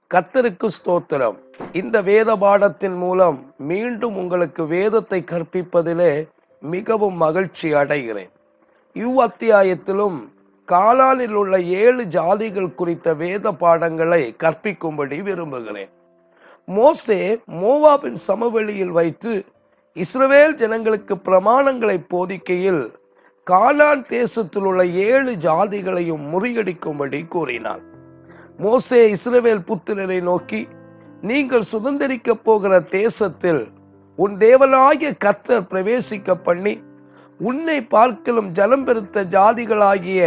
கத்தருக்கு ஸ்தோத்திரம் இந்த வேத பாடத்தின் மூலம் மீண்டும் உங்களுக்கு வேதத்தை கற்பிப்பதிலே மிகவும் மகிழ்ச்சி அடைகிறேன் இவ் அத்தியாயத்திலும் காலானில் உள்ள ஏழு ஜாதிகள் குறித்த வேத பாடங்களை கற்பிக்கும்படி விரும்புகிறேன் மோசே மோவாபின் சமவெளியில் வைத்து இஸ்ரவேல் ஜனங்களுக்கு பிரமாணங்களை போதிக்கையில் கானான் தேசத்தில் உள்ள ஏழு ஜாதிகளையும் முறியடிக்கும்படி கூறினான் மோசே இஸ்ரவேல் புத்திரரை நோக்கி நீங்கள் சுதந்திரிக்க போகிற தேசத்தில் உன் தேவனாகிய கர்த்தர் பிரவேசிக்க பண்ணி உன்னை பார்க்கலும் ஜலம் பெருத்த ஜாதிகளாகிய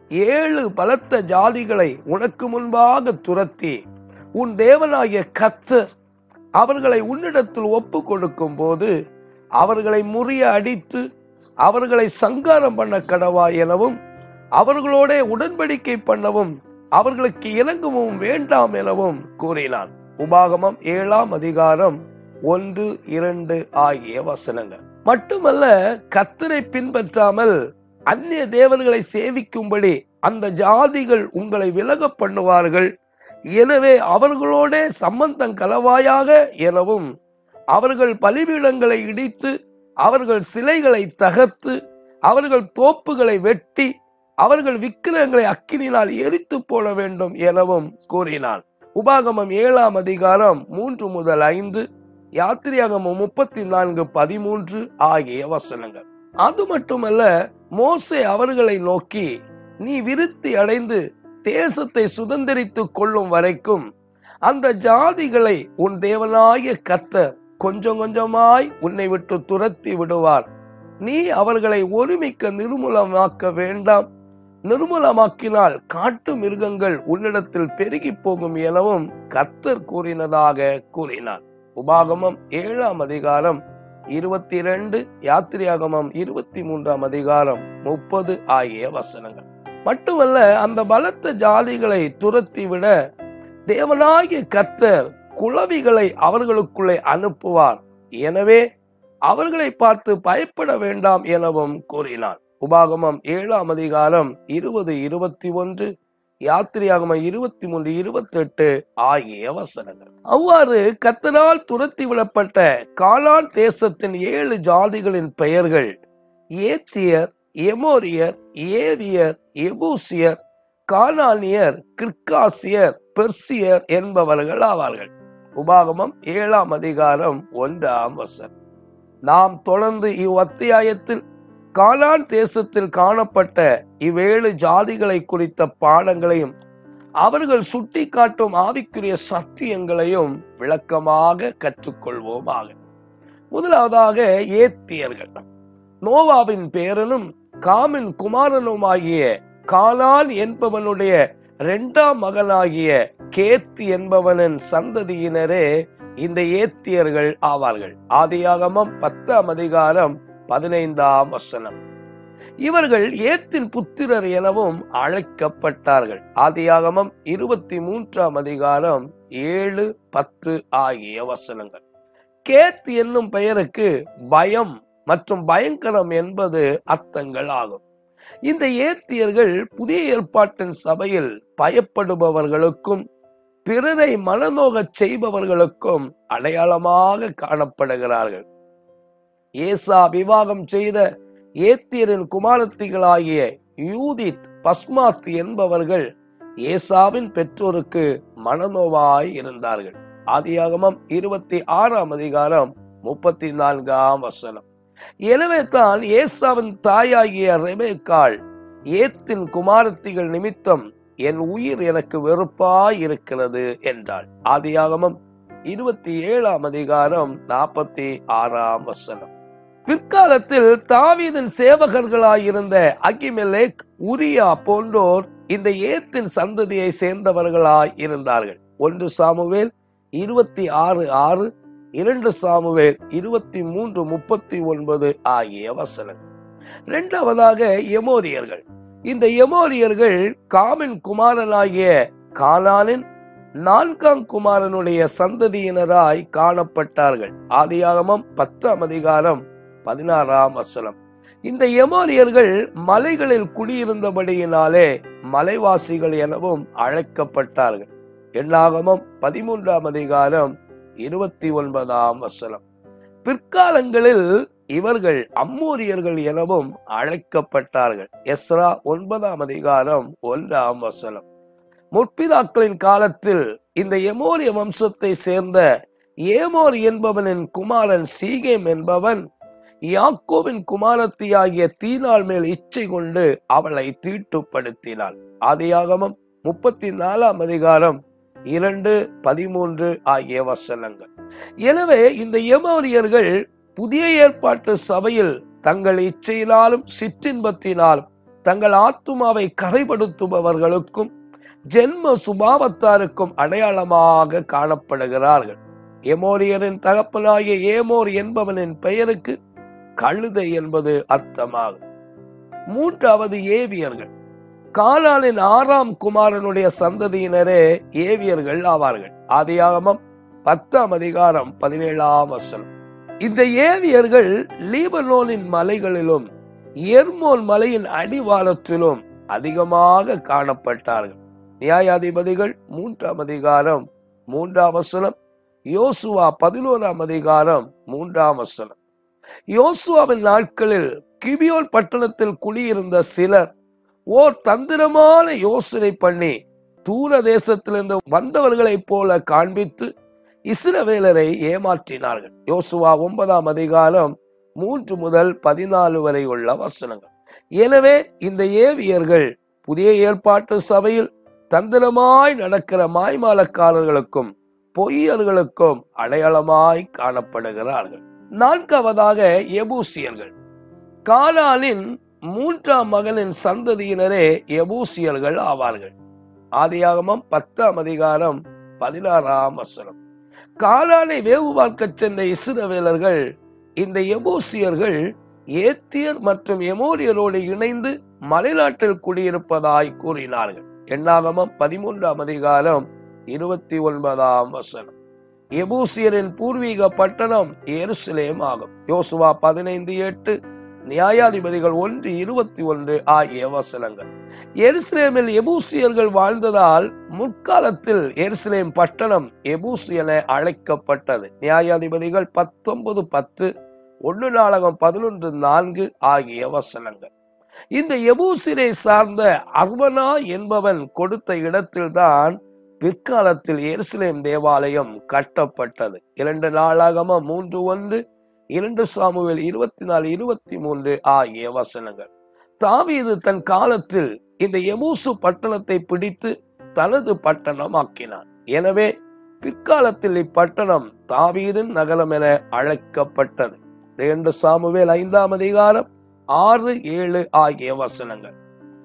ஏழு பலத்த ஜாதிகளை உனக்கு முன்பாக துரத்தி உன் தேவனாகிய கர்த்தர் அவர்களை உன்னிடத்தில் ஒப்பு கொடுக்கும் போது அவர்களை முறிய அடித்து அவர்களை சங்காரம் பண்ண கடவா எனவும் அவர்களோட உடன்படிக்கை பண்ணவும் அவர்களுக்கு இறங்கவும் வேண்டாம் எனவும் கூறினான் உபாகமம் ஏழாம் அதிகாரம் ஒன்று இரண்டு ஆகிய வசனங்கள் மட்டுமல்ல கத்தரை பின்பற்றாமல் அந்நிய தேவர்களை சேவிக்கும்படி அந்த ஜாதிகள் உங்களை விலக பண்ணுவார்கள் எனவே அவர்களோட சம்பந்தம் கலவாயாக எனவும் அவர்கள் பலிபீடங்களை இடித்து அவர்கள் சிலைகளை தகர்த்து அவர்கள் தோப்புகளை வெட்டி அவர்கள் விக்கிரகங்களை அக்கினினால் எரித்து போட வேண்டும் எனவும் கூறினான் உபாகமம் ஏழாம் அதிகாரம் மூன்று முதல் ஐந்து யாத்திரியாகமம் முப்பத்தி நான்கு பதிமூன்று ஆகிய வசனங்கள் அது மட்டுமல்ல மோசே அவர்களை நோக்கி நீ விருத்தி அடைந்து தேசத்தை சுதந்திரித்துக் கொள்ளும் வரைக்கும் அந்த ஜாதிகளை உன் தேவனாகிய கர்த்தர் கொஞ்சம் கொஞ்சமாய் உன்னை விட்டு துரத்தி விடுவார் நீ அவர்களை ஒருமிக்க நிர்மூலமாக்க வேண்டாம் நிர்மூலமாக்கினால் காட்டு மிருகங்கள் உன்னிடத்தில் பெருகி போகும் எனவும் கர்த்தர் கூறினதாக கூறினார் உபாகமம் ஏழாம் அதிகாரம் இருபத்தி இரண்டு யாத்திரியாகமம் இருபத்தி மூன்றாம் அதிகாரம் முப்பது ஆகிய வசனங்கள் மட்டுமல்ல அந்த பலத்த ஜாதிகளை துரத்தி விட தேவனாகிய கர்த்தர் குளவிகளை அவர்களுக்குள்ளே அனுப்புவார் எனவே அவர்களை பார்த்து பயப்பட வேண்டாம் எனவும் கூறினான் உபாகமம் ஏழாம் அதிகாரம் இருபது இருபத்தி ஒன்று யாத்திரியாகம இருபத்தி மூன்று இருபத்தி எட்டு ஆகிய வசனங்கள் அவ்வாறு கத்தனால் துரத்தி விடப்பட்ட காலான் தேசத்தின் ஏழு ஜாதிகளின் பெயர்கள் ஏத்தியர் எமோரியர் ஏவியர் எபூசியர் கானானியர் கிர்காசியர் பெர்சியர் என்பவர்கள் ஆவார்கள் உபாகமம் ஏழாம் அதிகாரம் ஒன்றாம் வசனம் நாம் தொடர்ந்து இவ் அத்தியாயத்தில் கானான் தேசத்தில் காணப்பட்ட இவ்வேழு ஜாதிகளை குறித்த பாடங்களையும் அவர்கள் சுட்டி காட்டும் ஆவிக்குரிய சத்தியங்களையும் விளக்கமாக கற்றுக்கொள்வோமாக முதலாவதாக ஏத்தியர்கள் நோவாவின் பேரனும் காமின் குமாரனுமாகிய காலான் என்பவனுடைய இரண்டாம் மகனாகிய கேத் என்பவனின் சந்ததியினரே இந்த ஏத்தியர்கள் ஆவார்கள் ஆதியாகமம் பத்தாம் அதிகாரம் பதினைந்தாம் வசனம் இவர்கள் ஏத்தின் புத்திரர் எனவும் அழைக்கப்பட்டார்கள் ஆதியாகமம் இருபத்தி மூன்றாம் அதிகாரம் ஏழு பத்து ஆகிய வசனங்கள் கேத் என்னும் பெயருக்கு பயம் மற்றும் பயங்கரம் என்பது அர்த்தங்கள் ஆகும் இந்த ஏத்தியர்கள் புதிய ஏற்பாட்டின் சபையில் பயப்படுபவர்களுக்கும் பிறரை மனநோகச் செய்பவர்களுக்கும் அடையாளமாக காணப்படுகிறார்கள் ஏசா விவாகம் செய்த ஏத்தியரின் குமாரத்திகளாகிய யூதித் பஸ்மாத் என்பவர்கள் ஏசாவின் பெற்றோருக்கு மனநோவாய் இருந்தார்கள் ஆதியாகமம் இருபத்தி ஆறாம் அதிகாரம் முப்பத்தி நான்காம் வசனம் எனவே தான் ஏசாவின் தாயாகிய ரெபேக்காள் ஏத்தின் குமாரத்திகள் நிமித்தம் என் உயிர் எனக்கு வெறுப்பாய் இருக்கிறது என்றாள் ஆதியாகமம் இருபத்தி ஏழாம் அதிகாரம் நாற்பத்தி ஆறாம் வசனம் பிற்காலத்தில் தாவீதின் சேவகர்களாயிருந்த அகிமெலேக் உரியா போன்றோர் இந்த ஏத்தின் சந்ததியை சேர்ந்தவர்களாய் இருந்தார்கள் ஒன்று சாமுவேல் இருபத்தி ஆறு ஆறு இரண்டு சாமுவேல் இருபத்தி மூன்று முப்பத்தி ஒன்பது ஆகிய வசனங்கள் இரண்டாவதாக எமோரியர்கள் இந்த எமோரியர்கள் காமின் குமாரனாகிய கானானின் நான்காம் குமாரனுடைய சந்ததியினராய் காணப்பட்டார்கள் ஆதியாகமம் பத்தாம் அதிகாரம் பதினாறாம் வசனம் இந்த எமோரியர்கள் மலைகளில் குடியிருந்தபடியினாலே மலைவாசிகள் எனவும் அழைக்கப்பட்டார்கள் எண்ணாகமம் பதிமூன்றாம் அதிகாரம் இருபத்தி ஒன்பதாம் வசனம் பிற்காலங்களில் இவர்கள் அம்மூரியர்கள் எனவும் அழைக்கப்பட்டார்கள் எஸ்ரா ஒன்பதாம் அதிகாரம் ஒன்றாம் வசனம் முற்பிதாக்களின் காலத்தில் இந்த எமோரிய வம்சத்தை சேர்ந்த ஏமோர் என்பவனின் குமாரன் சீகேம் என்பவன் யாக்கோவின் குமாரத்தியாகிய தீனாள் மேல் இச்சை கொண்டு அவளை தீட்டுப்படுத்தினாள் ஆதியாகமம் முப்பத்தி நாலாம் அதிகாரம் இரண்டு பதிமூன்று ஆகிய வசனங்கள் எனவே இந்த எமோரியர்கள் புதிய ஏற்பாட்டு சபையில் தங்கள் இச்சையினாலும் சிற்றின்பத்தினாலும் தங்கள் ஆத்துமாவை கரைப்படுத்துபவர்களுக்கும் ஜென்ம சுபாவத்தாருக்கும் அடையாளமாக காணப்படுகிறார்கள் எமோரியரின் தகப்பனாகிய ஏமோர் என்பவனின் பெயருக்கு கழுதை என்பது அர்த்தமாகும் மூன்றாவது ஏவியர்கள் காலானின் ஆறாம் குமாரனுடைய சந்ததியினரே ஏவியர்கள் ஆவார்கள் ஆதியாகமம் பத்தாம் அதிகாரம் பதினேழாம் வசனம் இந்த ஏவியர்கள் லீபனோனின் மலைகளிலும் எர்மோன் மலையின் அடிவாரத்திலும் அதிகமாக காணப்பட்டார்கள் நியாயாதிபதிகள் மூன்றாம் அதிகாரம் மூன்றாம் வசனம் யோசுவா பதினோராம் அதிகாரம் மூன்றாம் வசனம் யோசுவாவின் நாட்களில் கிபியோன் பட்டணத்தில் குடியிருந்த சிலர் ஓர் தந்திரமான யோசனை பண்ணி தூர தேசத்திலிருந்து வந்தவர்களைப் போல காண்பித்து இஸ்ரவேலரை ஏமாற்றினார்கள் யோசுவா ஒன்பதாம் அதிகாரம் மூன்று முதல் பதினாலு வரை உள்ள வசனங்கள் எனவே இந்த ஏவியர்கள் புதிய ஏற்பாட்டு சபையில் தந்திரமாய் நடக்கிற மாய்மாலக்காரர்களுக்கும் பொய்யர்களுக்கும் அடையாளமாய் காணப்படுகிறார்கள் நான்காவதாக எபூசியர்கள் காலானின் மூன்றாம் மகனின் சந்ததியினரே எபூசியர்கள் ஆவார்கள் ஆதியாகமம் பத்தாம் அதிகாரம் பதினாறாம் வசனம் காலானை வேவு பார்க்கச் சென்ற இஸ்ரவேலர்கள் இந்த எபூசியர்கள் ஏத்தியர் மற்றும் எமோரியரோடு இணைந்து மலைநாட்டில் குடியிருப்பதாய் கூறினார்கள் எண்ணாகமம் பதிமூன்றாம் அதிகாரம் இருபத்தி ஒன்பதாம் வசனம் எபூசியரின் பூர்வீக பட்டணம் எருசலேம் ஆகும் யோசுவா பதினைந்து எட்டு நியாயாதிபதிகள் ஒன்று இருபத்தி ஒன்று ஆகிய வசனங்கள் எருசலேமில் எபூசியர்கள் வாழ்ந்ததால் முற்காலத்தில் எருசலேம் பட்டணம் எபூஸ் என அழைக்கப்பட்டது நியாயாதிபதிகள் பத்தொன்பது பத்து ஒன்று நாளகம் பதினொன்று நான்கு ஆகிய வசனங்கள் இந்த எபூசிரை சார்ந்த அர்வனா என்பவன் கொடுத்த இடத்தில்தான் பிற்காலத்தில் எருசலேம் தேவாலயம் கட்டப்பட்டது இரண்டு நாளாகம மூன்று ஒன்று இரண்டு சாமுவேல் இருபத்தி நாலு இருபத்தி மூன்று ஆகிய வசனங்கள் தாவீது தன் காலத்தில் இந்த எபூசு பட்டணத்தை பிடித்து தனது பட்டணம் ஆக்கினான் எனவே பிற்காலத்தில் இப்பட்டணம் தாவீதின் நகரம் என அழைக்கப்பட்டது இரண்டு சாமுவேல் ஐந்தாம் அதிகாரம் ஆறு ஏழு ஆகிய வசனங்கள்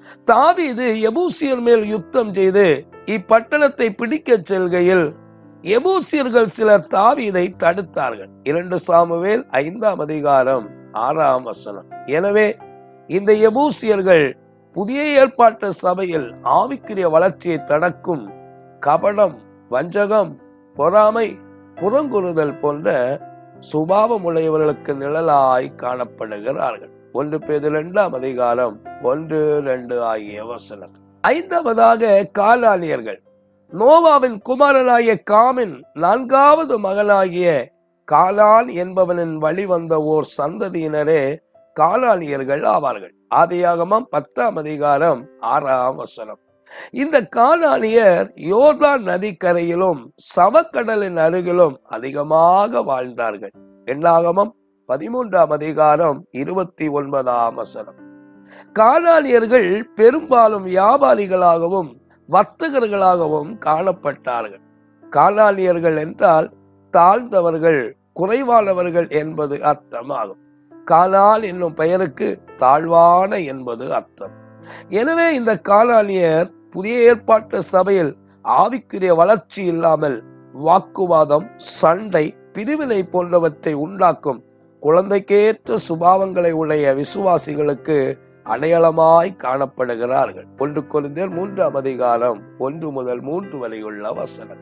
தாவீது எபூசியர் மேல் யுத்தம் செய்து இப்பட்டணத்தை பிடிக்கச் செல்கையில் எபூசியர்கள் சிலர் தாவீதை தடுத்தார்கள் இரண்டு சாமுவேல் ஐந்தாம் அதிகாரம் ஆறாம் வசனம் எனவே இந்த எபூசியர்கள் புதிய ஏற்பாட்டு சபையில் ஆவிக்குரிய வளர்ச்சியை தடக்கும் கபடம் வஞ்சகம் பொறாமை புறங்குறுதல் போன்ற சுபாவம் உடையவர்களுக்கு நிழலாய் காணப்படுகிறார்கள் ஒன்று பேது இரண்டாம் அதிகாரம் ஒன்று ரெண்டு ஆகிய வசனம் ஐந்தாவதாக காலானியர்கள் நோவாவின் குமாரனாகிய காமின் நான்காவது மகனாகிய காலான் என்பவனின் வழிவந்த ஓர் சந்ததியினரே காலானியர்கள் ஆவார்கள் ஆதியாகமம் பத்தாம் அதிகாரம் ஆறாம் வசனம் இந்த காலானியர் யோர்தான் நதிக்கரையிலும் சவக்கடலின் அருகிலும் அதிகமாக வாழ்ந்தார்கள் எண்ணாகமம் பதிமூன்றாம் அதிகாரம் இருபத்தி ஒன்பதாம் வசனம் காலானியர்கள் பெரும்பாலும் வியாபாரிகளாகவும் வர்த்தகர்களாகவும் காணப்பட்டார்கள் காலானியர்கள் என்றால் தாழ்ந்தவர்கள் குறைவானவர்கள் என்பது அர்த்தமாகும் காலால் என்னும் பெயருக்கு தாழ்வான என்பது அர்த்தம் எனவே இந்த காலானியர் புதிய ஏற்பாட்டு சபையில் ஆவிக்குரிய வளர்ச்சி இல்லாமல் வாக்குவாதம் சண்டை பிரிவினை போன்றவற்றை உண்டாக்கும் குழந்தைக்கேற்ற சுபாவங்களை உடைய விசுவாசிகளுக்கு அடையாளமாய் காணப்படுகிறார்கள் ஒன்று கொரிந்தியர் மூன்றாம் அதிகாரம் ஒன்று முதல் மூன்று வரையுள்ள வசனம்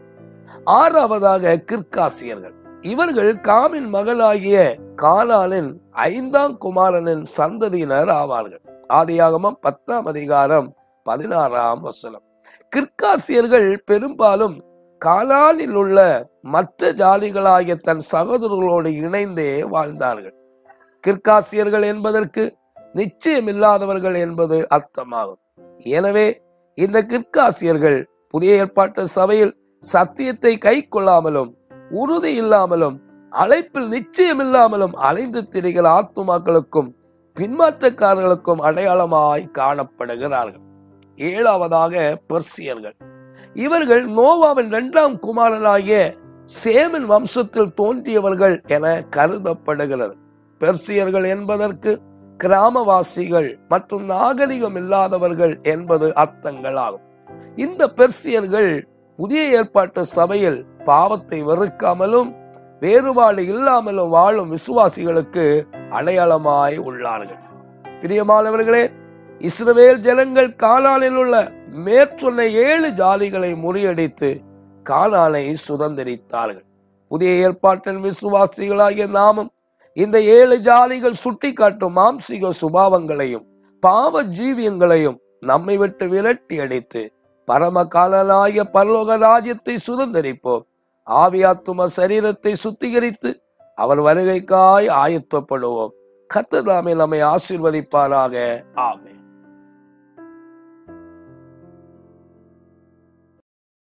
ஆறாவதாக கிற்காசியர்கள் இவர்கள் காமின் மகனாகிய காலானின் ஐந்தாம் குமாரனின் சந்ததியினர் ஆவார்கள் ஆதியாகமம் பத்தாம் அதிகாரம் பதினாறாம் வசனம் கிர்காசியர்கள் பெரும்பாலும் காலானில் உள்ள மற்ற ஜாதிகளாகிய தன் சகோதரர்களோடு இணைந்தே வாழ்ந்தார்கள் கிர்காசியர்கள் என்பதற்கு நிச்சயமில்லாதவர்கள் என்பது அர்த்தமாகும் எனவே இந்த கிர்காசியர்கள் புதிய ஏற்பாட்டு சபையில் சத்தியத்தை கை கொள்ளாமலும் உறுதி இல்லாமலும் அழைப்பில் நிச்சயமில்லாமலும் அலைந்து திரிகிற ஆத்துமாக்களுக்கும் பின்மாற்றக்காரர்களுக்கும் அடையாளமாய் காணப்படுகிறார்கள் ஏழாவதாக பெர்சியர்கள் இவர்கள் நோவாவின் இரண்டாம் குமாரனாகிய சேமின் வம்சத்தில் தோன்றியவர்கள் என கருதப்படுகிறது பெர்சியர்கள் என்பதற்கு கிராமவாசிகள் மற்றும் நாகரிகம் இல்லாதவர்கள் என்பது அர்த்தங்கள் ஆகும் இந்த பெர்சியர்கள் புதிய ஏற்பாட்டு சபையில் பாவத்தை வெறுக்காமலும் வேறுபாடு இல்லாமலும் வாழும் விசுவாசிகளுக்கு அடையாளமாய் உள்ளார்கள் பிரியமானவர்களே இஸ்ரவேல் ஜனங்கள் கானானில் உள்ள மேற்சொன்ன ஏழு ஜாதிகளை முறியடித்து கானானை சுதந்திரித்தார்கள் புதிய ஏற்பாட்டின் விசுவாசிகளாகிய நாமும் இந்த ஏழு ஜாதிகள் சுட்டிக்காட்டும் மாம்சீக சுபாவங்களையும் பாவ ஜீவியங்களையும் நம்மை விட்டு விரட்டி அடித்து பரம காலனாகிய பரலோக ராஜ்யத்தை சுதந்திரிப்போம் ஆவியாத்தும சரீரத்தை சுத்திகரித்து அவர் வருகைக்காய் ஆயத்தப்படுவோம் கத்ததாமே நம்மை ஆசீர்வதிப்பாராக ஆமே